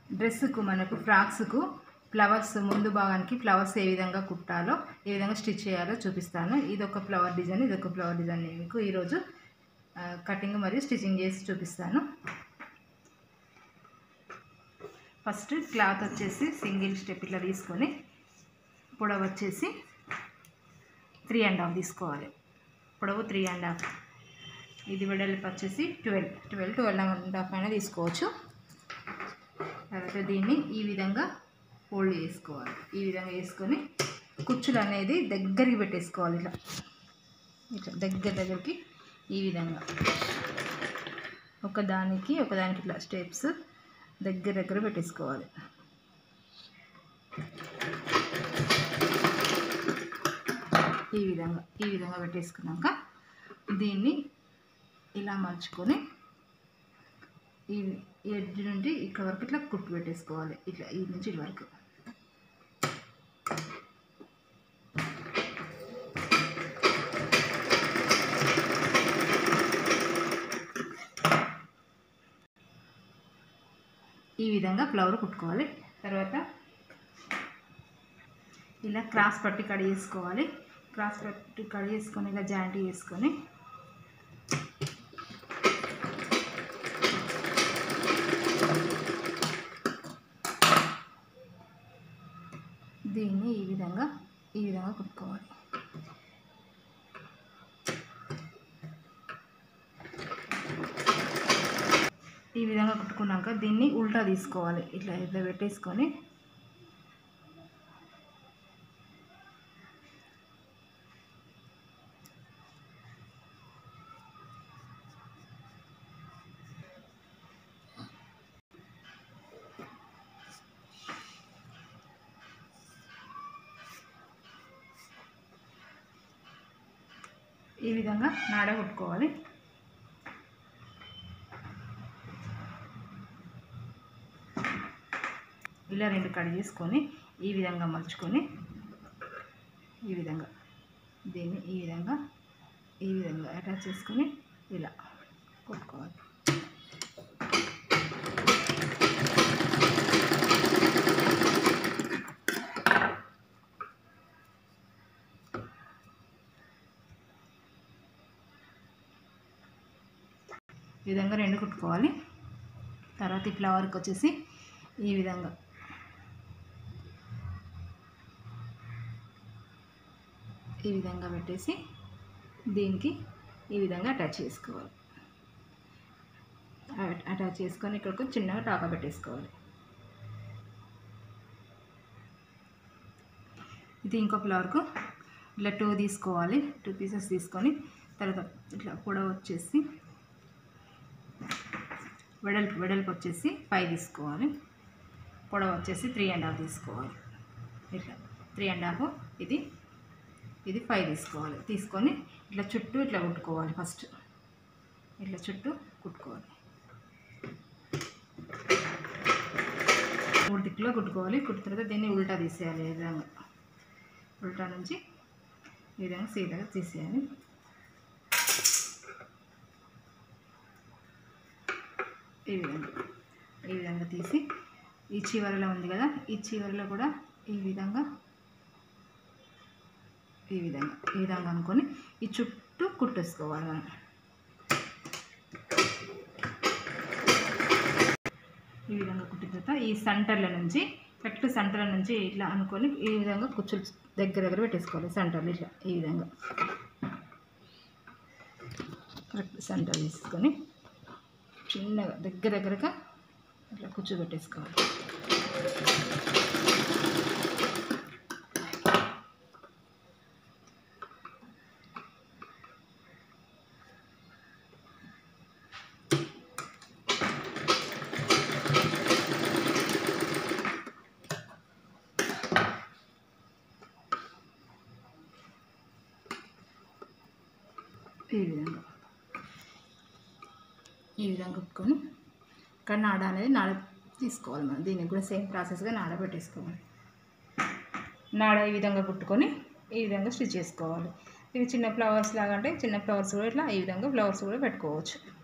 డ్రెస్సుకు మనకు ఫ్రాక్స్కు ఫ్లవర్స్ ముందు భాగానికి ఫ్లవర్స్ ఏ విధంగా కుట్టాలో ఏ విధంగా స్టిచ్ చేయాలో చూపిస్తాను ఇది ఒక ఫ్లవర్ డిజైన్ ఇది ఒక ఫ్లవర్ డిజైన్ నేను మీకు ఈరోజు ఆ, కటింగ్ మరియు స్టిచ్చింగ్ చేసి చూపిస్తాను ఫస్ట్ క్లాత్ వచ్చేసి సింగిల్ స్టెప్ ఇట్లా తీసుకొని పొడవు వచ్చేసి త్రీ అండ్ హాఫ్ తీసుకోవాలి పొడవు త్రీ అండ్ హాఫ్ ఇది వెడల్పు వచ్చేసి twelve twelve twelve and half అయినా తీసుకోవచ్చు తర్వాత దీన్ని ఈ విధంగా ఫోల్డ్ చేసుకోవాలి ఈ విధంగా వేసుకొని కుచ్చులు అనేది దగ్గరికి పెట్టేసుకోవాలి ఇట్లా ఇట్లా దగ్గర దగ్గరికి ఈ విధంగా ఒకదానికి ఒకదానికి ఇట్లా స్టెప్స్ దగ్గర దగ్గర పెట్టేసుకోవాలి ఈ విధంగా ఈ విధంగా పెట్టేసుకున్నాక దీన్ని ఇలా మలుచుకొని ఈ ఎడ్జ్ నుండి ఇక్కడ వరకు ఇట్లా కుట్టు పెట్టేసుకోవాలి ఇట్లా ఈ నుంచి ఇటు వరకు ఈ విధంగా ఫ్లవర్ కుట్టుకోవాలి తర్వాత ఇలా క్రాస్ పట్టి కట్ చేసుకోవాలి క్రాస్ పట్టి కట్ చేసుకొని ఇలా జాయింట్ చేసుకొని దీన్ని ఈ విధంగా ఈ విధంగా కుట్టుకోవాలి ఈ విధంగా కుట్టుకున్నాక దీన్ని ఉల్టా తీసుకోవాలి ఇట్లా ఇట్లా పెట్టేసుకొని ఈ విధంగా నాడ కుట్టుకోవాలి ఇలా రెండు కట్ చేసుకొని ఈ విధంగా మలుచుకొని ఈ విధంగా దీన్ని ఈ విధంగా ఈ విధంగా అటాచ్ చేసుకొని ఇలా కుట్టుకోవాలి ఈ విధంగా రెండు కుట్టుకోవాలి తర్వాత ఈ ఫ్లవర్కి వచ్చేసి ఈ విధంగా ఈ విధంగా పెట్టేసి దీనికి ఈ విధంగా అటాచ్ చేసుకోవాలి అట- అటాచ్ చేసుకొని ఇక్కడికి చిన్నగా టాకా పెట్టేసుకోవాలి ఇది ఇంకో ఫ్లవర్కు ఇట్లా టూ తీసుకోవాలి టూ పీసెస్ తీసుకొని తర్వాత ఇట్లా పొడవు వచ్చేసి వెడల్పు వెడల్పు వచ్చేసి ఫైవ్ తీసుకోవాలి పొడవు వచ్చేసి త్రీ అండ్ హాఫ్ తీసుకోవాలి ఇట్లా త్రీ అండ్ హాఫ్ ఇది ఇది ఫైవ్ తీసుకోవాలి తీసుకొని ఇట్లా చుట్టూ ఇట్లా కుట్టుకోవాలి ఫస్ట్ ఇట్లా చుట్టూ కుట్టుకోవాలి మూడు దిక్కులో కుట్టుకోవాలి కుట్టిన తర్వాత దీన్ని ఉల్టా తీసేయాలి ఈ విధంగా ఉల్టా నుంచి ఈ విధంగా సీదాగా తీసేయాలి ఈ విధంగా ఈ విధంగా తీసి ఈ చివరలో ఉంది కదా ఈ చివరలో కూడా ఈ విధంగా ఈ విధంగా ఈ విధంగా అనుకొని ఈ చుట్టూ కుట్టేసుకోవాలి మనం ఈ విధంగా కుట్టిన తర్వాత ఈ సెంటర్ల నుంచి కరెక్ట్ సెంటర్ల నుంచి ఇట్లా అనుకొని ఈ విధంగా కుచ్చులు దగ్గర దగ్గర పెట్టేసుకోవాలి సెంటర్లు ఇట్లా ఈ విధంగా కరెక్ట్ సెంటర్ తీసుకొని చిన్నగా దగ్గర దగ్గరగా ఇట్లా కూర్చోబెట్టేసుకోవాలి ఈ విధంగా ఈ విధంగా కుట్టుకొని ఇక్కడ నాడ అనేది నాడ తీసుకోవాలి మనం దీనికి కూడా సేమ్ ప్రాసెస్గా నాడ పెట్టేసుకోవాలి నాడ ఈ విధంగా కుట్టుకొని ఈ విధంగా స్టిచ్ చేసుకోవాలి ఇది చిన్న ఫ్లవర్స్ లాగా అంటే చిన్న ఫ్లవర్స్ కూడా ఇట్లా ఈ విధంగా ఫ్లవర్స్ కూడా పెట్టుకోవచ్చు